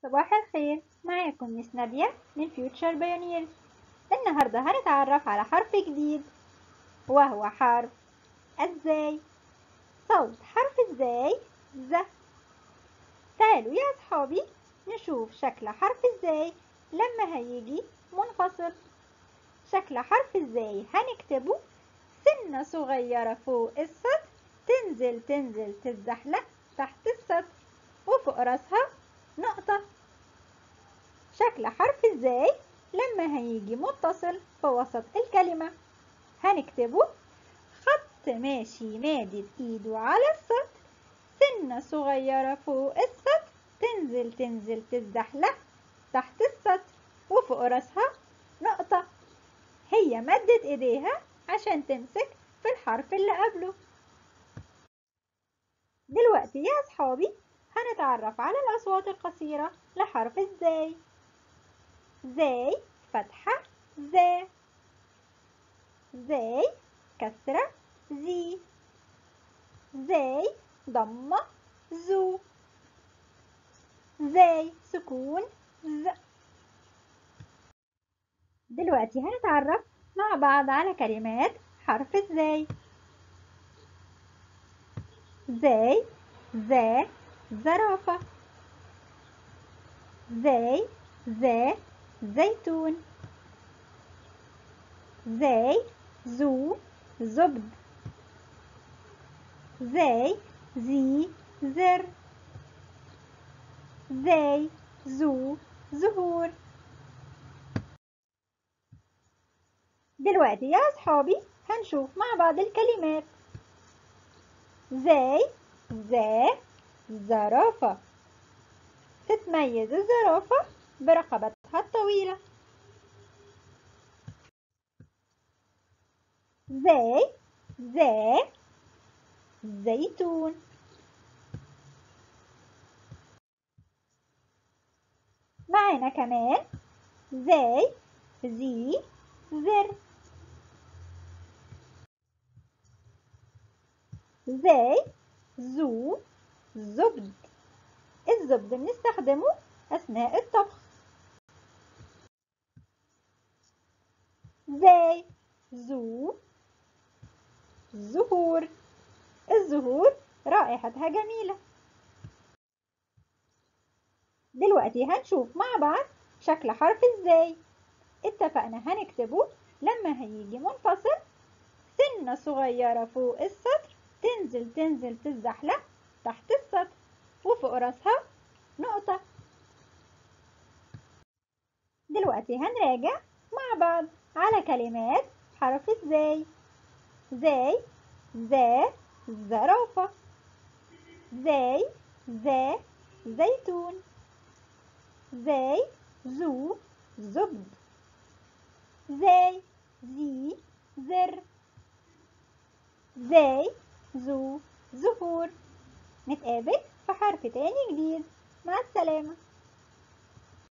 صباح الخير معاكم مس نادية من فيوتشر بايونيرز النهاردة هنتعرف على حرف جديد وهو حرف ازاي صوت حرف ازاي ز تعالوا يا أصحابي نشوف شكل حرف ازاي لما هيجي منفصل شكل حرف ازاي هنكتبه سنة صغيرة فوق السطر تنزل تنزل تتزحلق تحت السطر وفوق راسها نقطة شكل حرف ازاي لما هيجي متصل في وسط الكلمة هنكتبه خط ماشي مادد ايده على السطر سنة صغيرة فوق السطر تنزل تنزل تتزحلق تحت السطر وفوق راسها نقطة هي مدت ايديها عشان تمسك في الحرف اللي قبله دلوقتي يا أصحابي هنتعرف على الأصوات القصيرة لحرف الزاي زاي فتحة زا زاي كسرة زي زاي ضمة زو زاي سكون ز دلوقتي هنتعرف مع بعض على كلمات حرف الزاي زاي ذا زرافة زاي ذا زيتون زاي زو زبد زاي زي زر زاي زو زهور دلوقتي يا أصحابي هنشوف مع بعض الكلمات زاي ذا زرافة تتميز الزرافة برقبتها الطويلة زي ذا زيتون معانا كمان زي زي زر زي زو زبد الزبد بنستخدمه أثناء الطبخ زي زو زهور الزهور رائحتها جميلة دلوقتي هنشوف مع بعض شكل حرف ازاي اتفقنا هنكتبه لما هيجي منفصل سنة صغيرة فوق السطر تنزل تنزل تتزحلق تحت السطر وفوق راسها نقطة دلوقتي هنراجع مع بعض على كلمات حرف ازاي زي ذا زرافة زي ذا زيتون زي زو زبد زي زي زر زي زو زهور نتقابل في حرف تاني جديد مع السلامة